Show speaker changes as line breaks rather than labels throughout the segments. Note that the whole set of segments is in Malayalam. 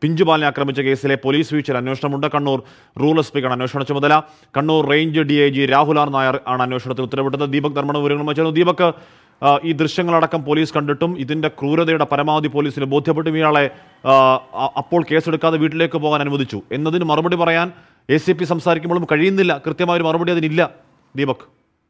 പിഞ്ചുപാലിനെ ആക്രമിച്ച കേസിലെ പോലീസ് വീഴ്ചയിൽ അന്വേഷണമുണ്ട് കണ്ണൂർ റൂറൽ എസ് പിക്കാണ് അന്വേഷണ ചുമതല Kannur range D I G Rahul R Nair ആണ് അന്വേഷണത്തിന് ഉത്തരവിട്ടത് ദീപക് ധർമ്മണ വിവരങ്ങൾ ചേർന്നു ദീപക് ആ, ഈ ദൃശ്യങ്ങളടക്കം പോലീസ് കണ്ടിട്ടും ഇതിന്റെ ക്രൂരതയുടെ പരമാവധി പോലീസിന് ബോധ്യപ്പെട്ടും ഇയാളെ ആ, അ- അപ്പോൾ കേസെടുക്കാതെ വീട്ടിലേക്ക് പോകാൻ അനുവദിച്ചു എന്നതിന് മറുപടി പറയാൻ എ സി പി സംസാരിക്കുമ്പോഴും കഴിയുന്നില്ല കൃത്യമായ ഒരു മറുപടി അതിനില്ല ദീപക്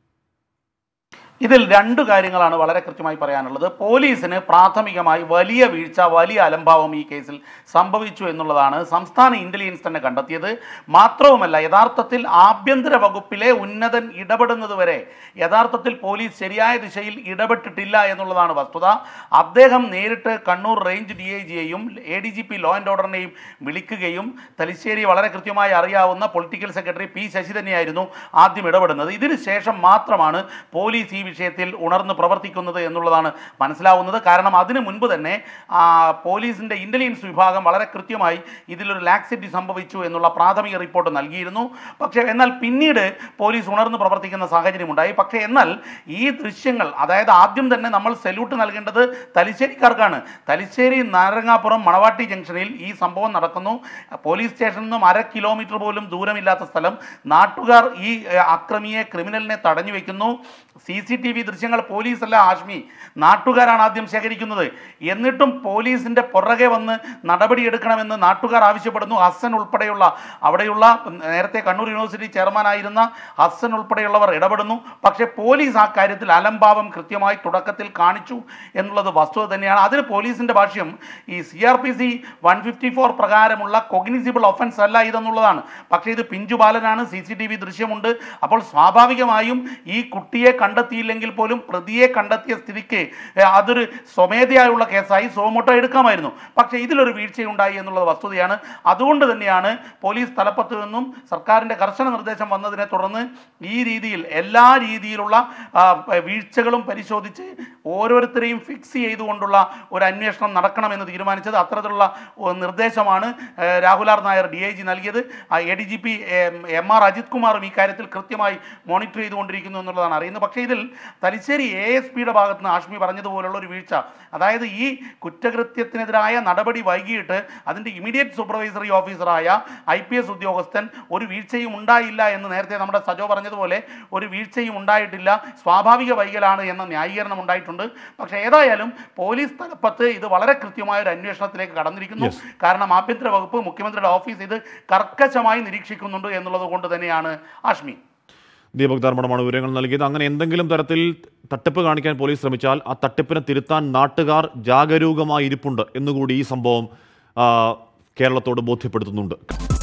ഇതിൽ രണ്ട് കാര്യങ്ങളാണ് വളരെ കൃത്യമായി പറയാനുള്ളത് പോലീസിന് പ്രാഥമികമായി വലിയ വീഴ്ച വലിയ അലംഭാവം ഈ കേസിൽ സംഭവിച്ചു എന്നുള്ളതാണ് സംസ്ഥാന ഇന്റലിജൻസ് തന്നെ കണ്ടെത്തിയത് മാത്രവുമല്ല യഥാർത്ഥത്തിൽ ആഭ്യന്തര വകുപ്പിലെ ഉന്നതൻ ഇടപെടുന്നത് വരെ യഥാർത്ഥത്തിൽ പോലീസ് ശരിയായ ദിശയിൽ ഇടപെട്ടിട്ടില്ല എന്നുള്ളതാണ് വസ്തുത അദ്ദേഹം നേരിട്ട് കണ്ണൂർ റേഞ്ച് ഡി ഐ ജിയെയും A D G P law and ഓർഡറിനെയും വിളിക്കുകയും തലശ്ശേരി വളരെ കൃത്യമായി അറിയാവുന്ന പൊളിറ്റിക്കൽ സെക്രട്ടറി പി ശശി തന്നെയായിരുന്നു ആദ്യം ഇടപെടുന്നത് ഇതിന് ശേഷം മാത്രമാണ് പോലീസ് ഈ വിഷയത്തിൽ ഉണർന്ന് പ്രവർത്തിക്കുന്നത് എന്നുള്ളതാണ് മനസ്സിലാവുന്നത് കാരണം അതിനു മുൻപ് തന്നെ ആ, പോലീസിന്റെ ഇന്റലിജൻസ് വിഭാഗം വളരെ കൃത്യമായി ഇതിലൊരു ലാക്സിറ്റി സംഭവിച്ചു എന്നുള്ള പ്രാഥമിക റിപ്പോർട്ട് നൽകിയിരുന്നു പക്ഷേ എന്നാൽ പിന്നീട് പോലീസ് ഉണർന്ന് പ്രവർത്തിക്കുന്ന സാഹചര്യമുണ്ടായി പക്ഷേ എന്നാൽ ഈ ദൃശ്യങ്ങൾ അതായത് ആദ്യം തന്നെ നമ്മൾ സല്യൂട്ട് നൽകേണ്ടത് തലശ്ശേരിക്കാർക്കാണ് തലശ്ശേരി നാരങ്ങാപ്പുറം മണവാട്ടി ജംഗ്ഷനിൽ ഈ സംഭവം നടക്കുന്നു പോലീസ് സ്റ്റേഷനിൽ നിന്നും അര കിലോമീറ്റർ പോലും ദൂരമില്ലാത്ത സ്ഥലം നാട്ടുകാർ ഈ ഏഹ്, അക്രമിയെ ക്രിമിനലിനെ തടഞ്ഞു വെക്കുന്നു സി സി ടി വി ദൃശ്യങ്ങൾ പോലീസല്ല ആഷ്മി നാട്ടുകാരാണ് ആദ്യം ശേഖരിക്കുന്നത് എന്നിട്ടും പോലീസിന്റെ പുറകെ വന്ന് നടപടിയെടുക്കണമെന്ന് നാട്ടുകാർ ആവശ്യപ്പെടുന്നു ഹസ്സൻ ഉൾപ്പെടെയുള്ള അവിടെയുള്ള നേരത്തെ കണ്ണൂർ യൂണിവേഴ്സിറ്റി ചെയർമാനായിരുന്ന ഹസ്സൻ ഉൾപ്പെടെയുള്ളവർ ഇടപെടുന്നു പക്ഷേ പോലീസ് ആ കാര്യത്തിൽ അലംഭാവം കൃത്യമായി തുടക്കത്തിൽ കാണിച്ചു എന്നുള്ളത് വസ്തുത തന്നെയാണ് അതിന് പോലീസിന്റെ ഭാഷ്യം ഈ C R P C one fifty four പ്രകാരമുള്ള കൊഗ്നിസിബിൾ ഒഫൻസ് അല്ല ഇതെന്നുള്ളതാണ് പക്ഷേ ഇത് പിഞ്ചു ബാലനാണ് സി സി ടി വി ദൃശ്യമുണ്ട് അപ്പോൾ സ്വാഭാവികമായും ഈ കുട്ടിയെ കണ്ടെത്തിയില്ലെങ്കിൽ പോലും പ്രതിയെ കണ്ടെത്തിയ സ്ഥിതിക്ക് ഏഹ്, അതൊരു സ്വമേധയായുള്ള കേസായി സോമോട്ടോ എടുക്കാമായിരുന്നു പക്ഷേ ഇതിലൊരു വീഴ്ചയുണ്ടായി എന്നുള്ളത് വസ്തുതയാണ് അതുകൊണ്ട് തന്നെയാണ് പോലീസ് തലപ്പത്ത് നിന്നും സർക്കാരിൻ്റെ കർശന നിർദ്ദേശം വന്നതിനെ തുടർന്ന് ഈ രീതിയിൽ എല്ലാ രീതിയിലുള്ള ആ, വീഴ്ചകളും പരിശോധിച്ച് ഓരോരുത്തരെയും ഫിക്സ് ചെയ്തുകൊണ്ടുള്ള ഒരു അന്വേഷണം നടക്കണമെന്ന് തീരുമാനിച്ചത് അത്തരത്തിലുള്ള ഒരു നിർദ്ദേശമാണ് ഏഹ്, Rahul R Nair D I G നൽകിയത് A D G P M R Ajith കുമാറും ഈ കാര്യത്തിൽ കൃത്യമായി മോണിറ്റർ ചെയ്തുകൊണ്ടിരിക്കുന്നു എന്നുള്ളതാണ് അറിയുന്നത് പക്ഷേ ഇതിൽ തലശ്ശേരി എ എസ് പിയുടെ ഭാഗത്ത് നിന്ന് ആഷ്മി പറഞ്ഞതുപോലുള്ള ഒരു വീഴ്ച അതായത് ഈ കുറ്റകൃത്യത്തിനെതിരായ നടപടി വൈകിയിട്ട് അതിൻ്റെ ഇമീഡിയറ്റ് സൂപ്പർവൈസറി ഓഫീസറായ ഐ പി എസ് ഉദ്യോഗസ്ഥൻ ഒരു വീഴ്ചയും ഉണ്ടായില്ല എന്ന് നേരത്തെ നമ്മുടെ സജോ പറഞ്ഞതുപോലെ ഒരു വീഴ്ചയും ഉണ്ടായിട്ടില്ല സ്വാഭാവിക വൈകലാണ് എന്ന ന്യായീകരണം ഉണ്ടായിട്ടുണ്ട് പക്ഷേ ഏതായാലും പോലീസ് തലപ്പത്ത് ഇത് വളരെ കൃത്യമായ ഒരു അന്വേഷണത്തിലേക്ക് കടന്നിരിക്കുന്നു കാരണം ആഭ്യന്തര വകുപ്പ് മുഖ്യമന്ത്രിയുടെ ഓഫീസ് ഇത് കർക്കശമായി നിരീക്ഷിക്കുന്നുണ്ട് എന്നുള്ളത് കൊണ്ട് തന്നെയാണ് ആഷ്മി
ദീപക് ധർമ്മടമാണ് വിവരങ്ങൾ നൽകിയത് അങ്ങനെ എന്തെങ്കിലും തരത്തിൽ തട്ടിപ്പ് കാണിക്കാൻ പോലീസ് ശ്രമിച്ചാൽ ആ തട്ടിപ്പിനെ തിരുത്താൻ നാട്ടുകാർ ജാഗരൂകമായി ഇരിപ്പുണ്ട് എന്നുകൂടി ഈ സംഭവം ആ, കേരളത്തോട് ബോധ്യപ്പെടുത്തുന്നുണ്ട്